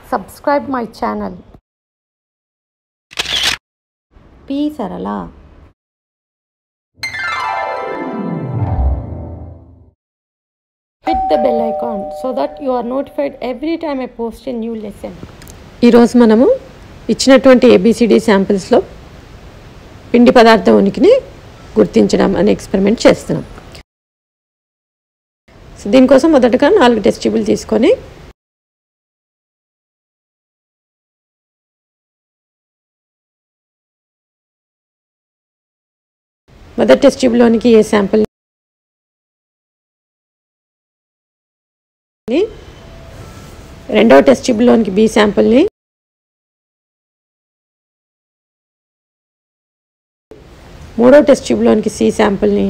subscribe my channel. P. Sarala. Hit the bell icon so that you are notified every time I post a new lesson. ఈరోజు మనము ఇచ్చినటువంటి A B C D శాంపిల్స్లో పిండి పదార్థం ఉనికిని గుర్తించడం అనే ఎక్స్పెరిమెంట్ చేస్తున్నాం సో దీనికోసం మొదటగా నాలుగు టెస్ట్ ట్యూబులు తీసుకొని మొదటి టెస్ట్ ట్యూబ్లోనికి ఏ శాంపిల్ రెండవ టెస్ట్ ట్యూబ్లోనికి బి శాంపిల్ని మూడో టెస్ట్ ట్యూబ్లోనికి సి శాంపిల్ని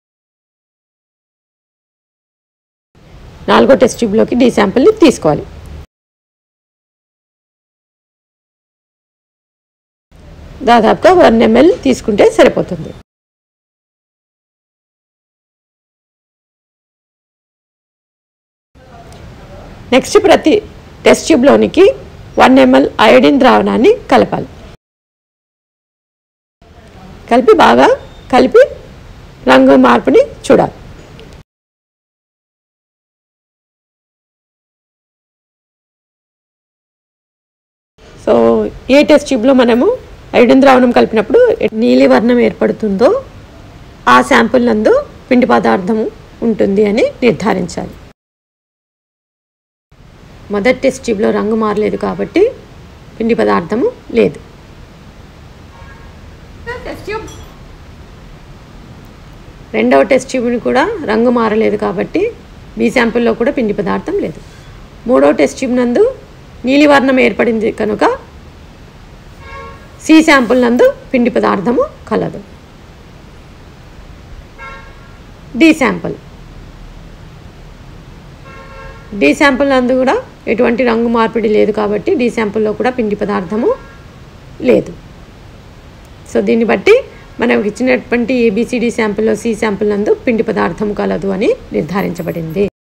నాలుగో టెస్ట్ ట్యూబ్లోకి డి శాంపిల్ని తీసుకోవాలి దాదాపుగా వన్ ఎంఎల్ తీసుకుంటే సరిపోతుంది నెక్స్ట్ ప్రతి టెస్ట్ ట్యూబ్లోనికి వన్ ఎంఎల్ అయోడిన్ ద్రావణాన్ని కలపాలి కలిపి బాగా కలిపి రంగు మార్పుని చూడాలి సో ఏ టెస్ట్ ట్యూబ్లో మనము ఐడిన్ ద్రావణం కలిపినప్పుడు నీలి వర్ణం ఏర్పడుతుందో ఆ శాంపుల్ నందు పిండి పదార్థం ఉంటుంది అని నిర్ధారించాలి మొదటి టెస్ట్ ట్యూబ్లో రంగు మారలేదు కాబట్టి పిండి పదార్థము లేదు Test tube. రెండవ టెస్ట్ ట్యూబ్ని కూడా రంగు మారలేదు కాబట్టి బి శాంపుల్లో కూడా పిండి పదార్థం లేదు మూడవ టెస్ట్ ట్యూబ్ నందు నీలివర్ణం ఏర్పడింది కనుక సి శాంపుల్ నందు పిండి పదార్థము కలదు డి శాంపుల్ డి శాంపుల్ నందు కూడా ఎటువంటి రంగు మార్పిడి లేదు కాబట్టి డి శాంపుల్లో కూడా పిండి పదార్థము లేదు సో దీన్ని బట్టి మనకు ఇచ్చినటువంటి ఏబిసిడి శాంపుల్లో సి శాంపుల్ నందు పిండి పదార్థం కలదు అని నిర్ధారించబడింది